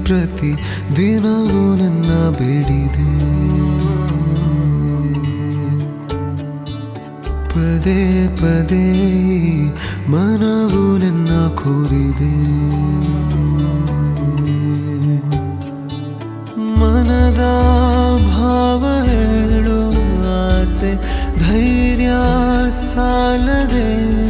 ಪ್ರತಿ ದಿನವೂ ನನ್ನ ಬೇಡಿದೆ ಪದೇ ಪದೇ ಮನವು ನನ್ನ ಕೋರಿದೆ ಮನದ ಭಾವ ಹೇಳು ಆಸೆ ಧೈರ್ಯ ಸಾಲದೆ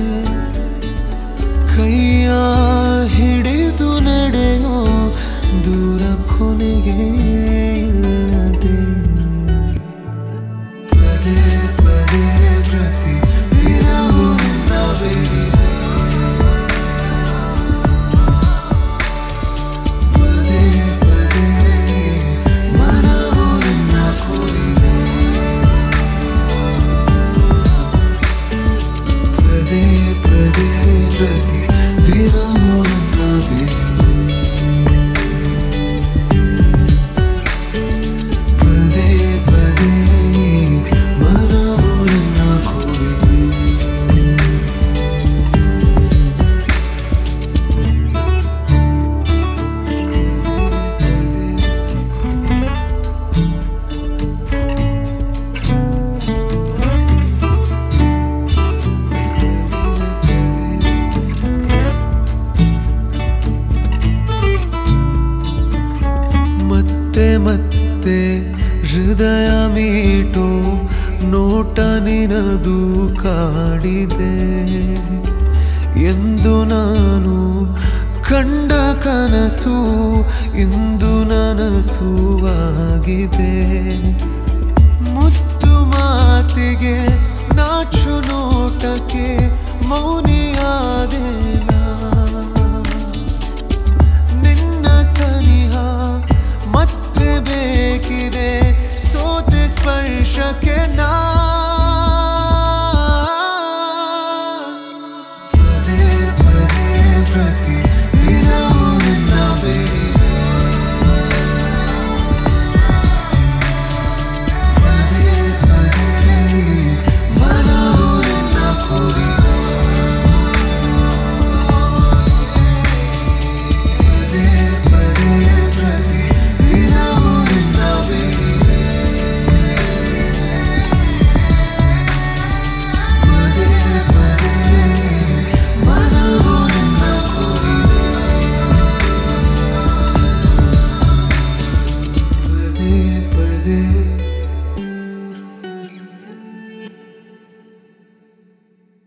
ಕೈಯ ಹಿಡಿದು ನಡೆಯೋ ದೂರ ಕೊನೆಗೆ ಇಲ್ಲದೆ ಪದೇ ಪದೇ ಪ್ರತಿ ದಿನವೂ ನಿನ್ನ ಬೇಡಿದೆ ಪದೇ ಪದೇ ಮನವು ನಿನ್ನ ಕೋರಿದೆ ಪದೇ ಪದೇ ಪ್ರತಿ ದಿನವೂ ನನ್ನ ಬೇಡಿದೆ ಪದೇ ಪದೇ ಮನವು ನಿನ್ನ ಕೋರಿದೆ ಮತ್ತೆ ಮತ್ತೆ ಹೃದಯ ಮೀಟು ನೋಟ ನಿನದು ಕಾಡಿದೆ ಎಂದು ನಾನು ಕಂಡ ಕನಸು ಇಂದು ನನಸುವಾಗಿದೆ